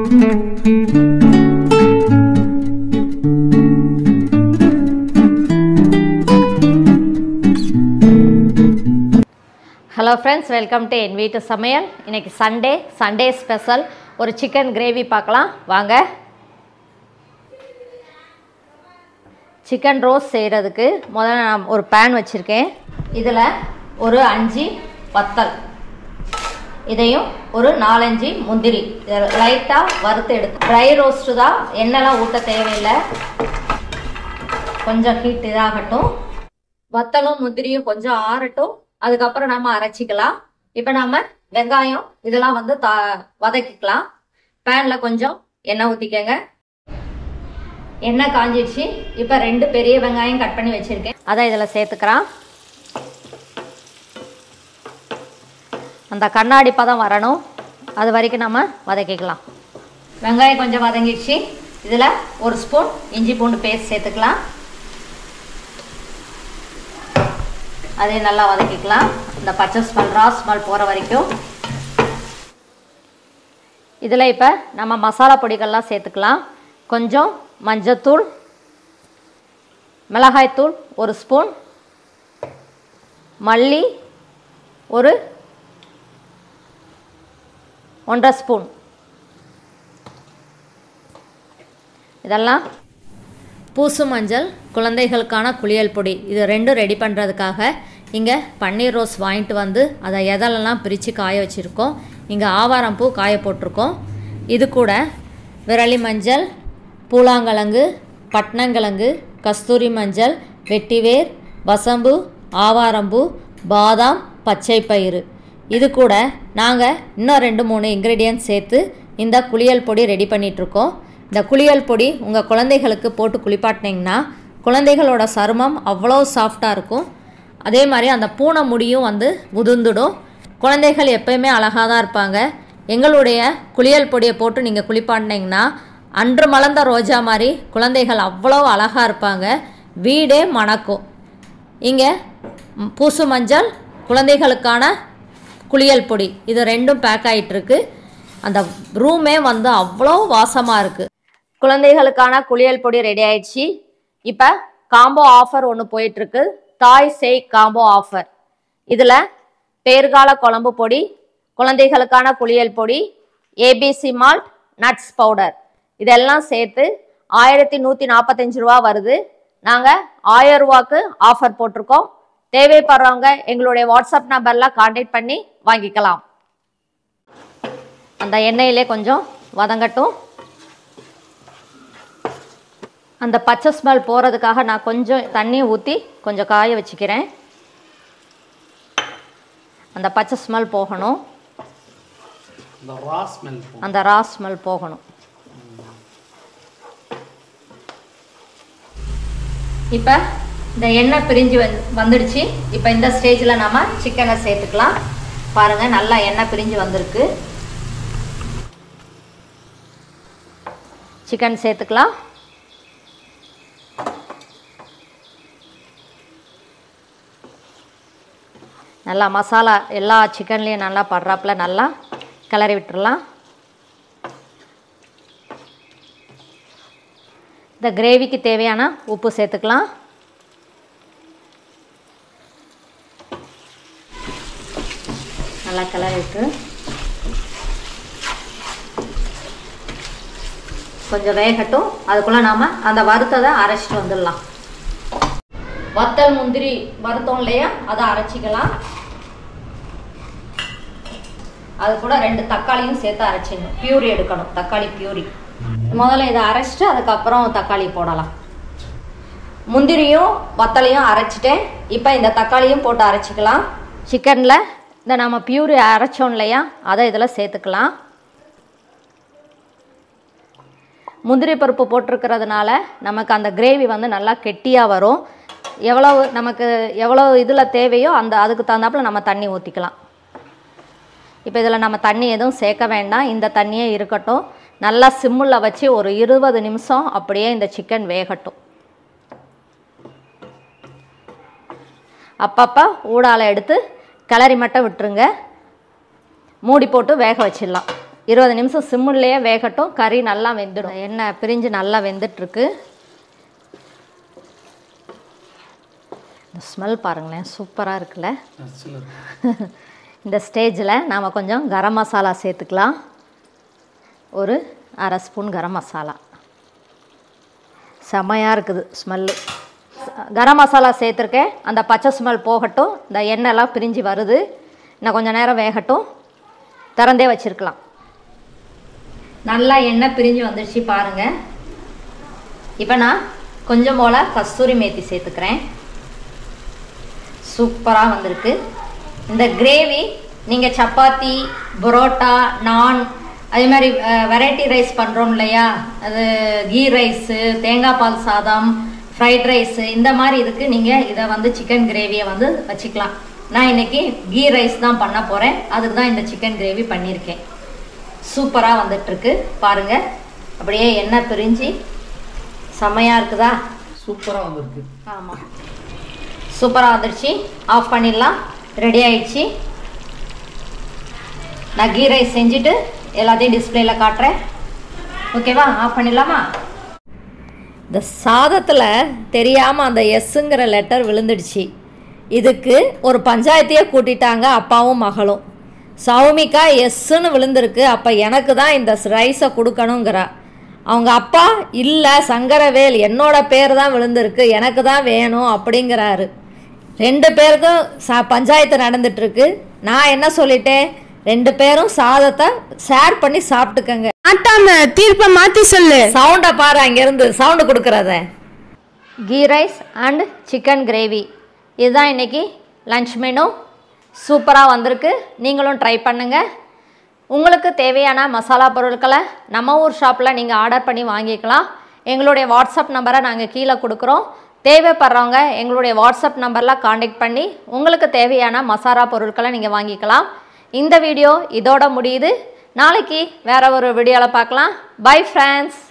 hello friends welcome to என் வீட்டு சமையல் இன்னைக்கு சண்டே சண்டே ஸ்பெஷல் ஒரு சிக்கன் கிரேவி பார்க்கலாம் வாங்க சிக்கன் ரோஸ் செய்கிறதுக்கு முதல்ல நான் ஒரு பேன் வச்சுருக்கேன் இதில் ஒரு அஞ்சு வத்தல் இதையும் ஒரு நாலஞ்சு முந்திரி லைட்டாக வறுத்து எடுத்து ட்ரை ரோஸ்ட்டு தான் எண்ணெய்லாம் ஊட்ட தேவையில்லை கொஞ்சம் ஹீட் இதாகட்டும் வத்தலும் முந்திரியும் கொஞ்சம் ஆறட்டும் அதுக்கப்புறம் நம்ம அரைச்சிக்கலாம் இப்போ நம்ம வெங்காயம் இதெல்லாம் வந்து தா வதக்கிக்கலாம் பேன்ல கொஞ்சம் எண்ணெய் ஊற்றிக்கங்க எண்ணெய் காஞ்சிடுச்சு இப்போ ரெண்டு பெரிய வெங்காயம் கட் பண்ணி வச்சிருக்கேன் அதை இதில் சேர்த்துக்கிறோம் அந்த கண்ணாடி பதம் வரணும் அது வரைக்கும் நம்ம வதக்கிக்கலாம் வெங்காயம் கொஞ்சம் வதங்கிடுச்சு இதில் ஒரு ஸ்பூன் இஞ்சி பூண்டு பேஸ்ட் சேர்த்துக்கலாம் அதையும் நல்லா வதக்கிக்கலாம் இந்த பச்சை ஸ்மெல் ரா ஸ்மெல் போகிற வரைக்கும் இதில் இப்போ நம்ம மசாலா பொடிகள்லாம் சேர்த்துக்கலாம் கொஞ்சம் மஞ்சத்தூள் மிளகாய்த்தூள் ஒரு ஸ்பூன் மல்லி ஒரு ஒன்றரை ஸ்பூன் இதெல்லாம் பூசு மஞ்சள் குழந்தைகளுக்கான குளியல் பொடி இது ரெண்டும் ரெடி பண்ணுறதுக்காக இங்கே பன்னீர் ரோஸ் வாங்கிட்டு வந்து அதை எதலெல்லாம் பிரித்து காய வச்சுருக்கோம் இங்கே ஆவாரம் பூ காய போட்டிருக்கோம் இது கூட விரலி மஞ்சள் பூலாங்கிழங்கு பட்னங்கிழங்கு கஸ்தூரி மஞ்சள் வெட்டிவேர் வசம்பு ஆவாரம்பூ பாதாம் பச்சை பயிறு இது கூட நாங்கள் இன்னும் ரெண்டு மூணு இன்க்ரீடியன்ட் சேர்த்து இந்த குளியல் பொடி ரெடி பண்ணிகிட்ருக்கோம் இந்த குளியல் பொடி உங்கள் குழந்தைகளுக்கு போட்டு குளிப்பாட்டினீங்கன்னா குழந்தைகளோட சருமம் அவ்வளோ சாஃப்டாக இருக்கும் அதே மாதிரி அந்த பூனை முடியும் வந்து உதிர்ந்துடும் குழந்தைகள் எப்பயுமே அழகாக தான் இருப்பாங்க எங்களுடைய குளியல் பொடியை போட்டு நீங்கள் குளிப்பாட்டினீங்கன்னா அன்று மலர்ந்த ரோஜா மாதிரி குழந்தைகள் அவ்வளோ அழகாக இருப்பாங்க வீடே மணக்கும் இங்கே பூசு மஞ்சள் குழந்தைகளுக்கான குளியல் பொடி இது ரெண்டும் பேக் ஆகிட்டுருக்கு அந்த ரூமே வந்து அவ்வளோ வாசமாக இருக்குது குழந்தைகளுக்கான குளியல் பொடி ரெடி ஆயிடுச்சு இப்போ காம்போ ஆஃபர் ஒன்று போயிட்டுருக்கு தாய் செய் காம்போ ஆஃபர் இதில் பேர்கால குழம்பு பொடி குழந்தைகளுக்கான குளியல் பொடி ஏபிசி மால்ட் நட்ஸ் பவுடர் இதெல்லாம் சேர்த்து ஆயிரத்தி நூற்றி நாற்பத்தஞ்சு ரூபா வருது நாங்கள் ஆயிரம் ரூபாக்கு ஆஃபர் போட்டிருக்கோம் தேவைப்படுறவங்க எங்களுடைய வாட்ஸ்அப் நம்பரில் கான்டாக்ட் பண்ணி வாங்கிக்கலாம் அந்த எண்ணெயிலே கொஞ்சம் வதங்கட்டும் அந்த பச்சை ஸ்மெல் போகிறதுக்காக நான் கொஞ்சம் தண்ணி ஊற்றி கொஞ்சம் காய வச்சுக்கிறேன் அந்த பச்சை ஸ்மெல் போகணும் இந்த ரா ஸ்மெல் அந்த ரா ஸ்மெல் போகணும் இப்போ இந்த எண்ணெய் பிரிஞ்சு வந்து வந்துடுச்சு இப்போ இந்த ஸ்டேஜில் நம்ம சிக்கனை சேர்த்துக்கலாம் பாருங்கள் நல்லா எண்ணெய் பிரிஞ்சு வந்திருக்கு சிக்கன் சேர்த்துக்கலாம் நல்லா மசாலா எல்லா சிக்கன்லேயும் நல்லா படுறாப்புல நல்லா கிளறி விட்டுறலாம் இந்த கிரேவிக்கு தேவையான உப்பு சேர்த்துக்கலாம் நல்லா கிளறி விட்டு கொஞ்சம் வேகட்டும் அதுக்குள்ளே நாம் அந்த வறுத்ததை அரைச்சிட்டு வந்துடலாம் வத்தல் முந்திரி வறுத்தோம் இல்லையா அதை அரைச்சிக்கலாம் அது கூட ரெண்டு தக்காளியும் சேர்த்து அரைச்சிடணும் பியூரி எடுக்கணும் தக்காளி பியூரி முதல்ல இதை அரைச்சிட்டு அதுக்கப்புறம் தக்காளி போடலாம் முந்திரியும் வத்தலையும் அரைச்சிட்டேன் இப்போ இந்த தக்காளியும் போட்டு அரைச்சிக்கலாம் சிக்கனில் இந்த நம்ம பியூரி அரைச்சோம் இல்லையா அதை இதில் சேர்த்துக்கலாம் முந்திரி பருப்பு போட்டிருக்கிறதுனால நமக்கு அந்த கிரேவி வந்து நல்லா கெட்டியாக வரும் எவ்வளவு நமக்கு எவ்வளோ இதில் தேவையோ அந்த அதுக்கு தகுந்தாப்புல நம்ம தண்ணி ஊற்றிக்கலாம் இப்போ இதில் நம்ம தண்ணி எதுவும் சேர்க்க வேண்டாம் இந்த தண்ணியே இருக்கட்டும் நல்லா சிம்மில் வச்சு ஒரு இருபது நிமிஷம் அப்படியே இந்த சிக்கன் வேகட்டும் அப்பப்போ ஊடால எடுத்து கிளறி மட்டும் விட்டுருங்க மூடி போட்டு வேக வச்சிடலாம் இருபது நிமிஷம் சிம்முலேயே வேகட்டும் கறி நல்லா வெந்துடும் எண்ணெய் பிரிஞ்சு நல்லா வெந்துட்டுருக்கு இந்த ஸ்மெல் பாருங்களேன் சூப்பராக இருக்குல்ல நச்சுன்னு இந்த ஸ்டேஜில் நாம் கொஞ்சம் கரம் மசாலா சேர்த்துக்கலாம் ஒரு அரை ஸ்பூன் கரம் மசாலா செமையாக இருக்குது ஸ்மெல்லு கரம் மசாலா சேர்த்துருக்கேன் அந்த பச்சை ஸ்மெல் போகட்டும் இந்த எண்ணெய்லாம் பிரிஞ்சு வருது இன்னும் கொஞ்சம் நேரம் வேகட்டும் திறந்தே வச்சுருக்கலாம் நல்லா எண்ணெய் பிரிஞ்சு வந்துடுச்சு பாருங்கள் இப்போ நான் கொஞ்சம் போல் கஸ்தூரி மேத்தி சேர்த்துக்கிறேன் சூப்பராக வந்திருக்கு இந்த கிரேவி நீங்கள் சப்பாத்தி பரோட்டா நான் அதே மாதிரி வெரைட்டி ரைஸ் பண்ணுறோம் இல்லையா அது கீ ரைஸு தேங்காய் பால் சாதம் ஃப்ரைட் ரைஸு இந்த மாதிரி இதுக்கு நீங்கள் இதை வந்து சிக்கன் கிரேவியை வந்து வச்சுக்கலாம் நான் இன்னைக்கு கீ ரைஸ் தான் பண்ண போகிறேன் அதுக்கு தான் இந்த சிக்கன் கிரேவி பண்ணியிருக்கேன் சூப்பராக வந்துட்டுருக்கு பாருங்கள் அப்படியே எண்ணெய் பிரிஞ்சு செம்மையாக இருக்குதா சூப்பராக வந்திருக்கு ஆமாம் சூப்பராக வந்துடுச்சு ஆஃப் பண்ணிடலாம் ரெடி ஆயிடுச்சு நான் கீ ரைஸ் செஞ்சுட்டு எல்லாத்தையும் டிஸ்பிளேல காட்டுறேன் ஓகேவா ஆஃப் பண்ணிடலாமா இந்த சாதத்தில் தெரியாமல் அந்த எஸ்ஸுங்கிற லெட்டர் விழுந்துடுச்சு இதுக்கு ஒரு பஞ்சாயத்தையே கூட்டிட்டாங்க அப்பாவும் மகளும் சௌமிகா எஸ்ஸுன்னு விழுந்திருக்கு அப்போ எனக்கு தான் இந்த ரைஸை கொடுக்கணுங்கிறா அவங்க அப்பா இல்லை சங்கரவேல் என்னோட பேர் தான் விழுந்திருக்கு எனக்கு தான் வேணும் அப்படிங்கிறாரு ரெண்டு பேருக்கும் ச பஞ்சாயத்து நடந்துட்டுருக்கு நான் என்ன சொல்லிட்டேன் ரெண்டு பேரும் சாதத்தை ஷேர் பண்ணி சாப்பிட்டுக்கங்க மாட்டாம தீர்ப்பை மாத்தி சொல்லு சவுண்டை பாரு அங்கேருந்து சவுண்டு கொடுக்குறத ghee rice and chicken gravy இதுதான் இன்னைக்கு லன்ச் மெனு சூப்பராக வந்திருக்கு நீங்களும் ட்ரை பண்ணுங்கள் உங்களுக்கு தேவையான மசாலா பொருட்களை நம்ம ஊர் ஷாப்பில் நீங்கள் ஆர்டர் பண்ணி வாங்கிக்கலாம் எங்களுடைய வாட்ஸ்அப் நம்பரை நாங்கள் கீழே கொடுக்குறோம் தேவைப்படுறவங்க எங்களுடைய வாட்ஸ்அப் நம்பரில் காண்டாக்ட் பண்ணி உங்களுக்கு தேவையான மசாலா பொருட்களை நீங்கள் வாங்கிக்கலாம் இந்த வீடியோ இதோட முடியுது நாளைக்கு வேற ஒரு வீடியோவில் பார்க்கலாம் பை ஃப்ரெண்ட்ஸ்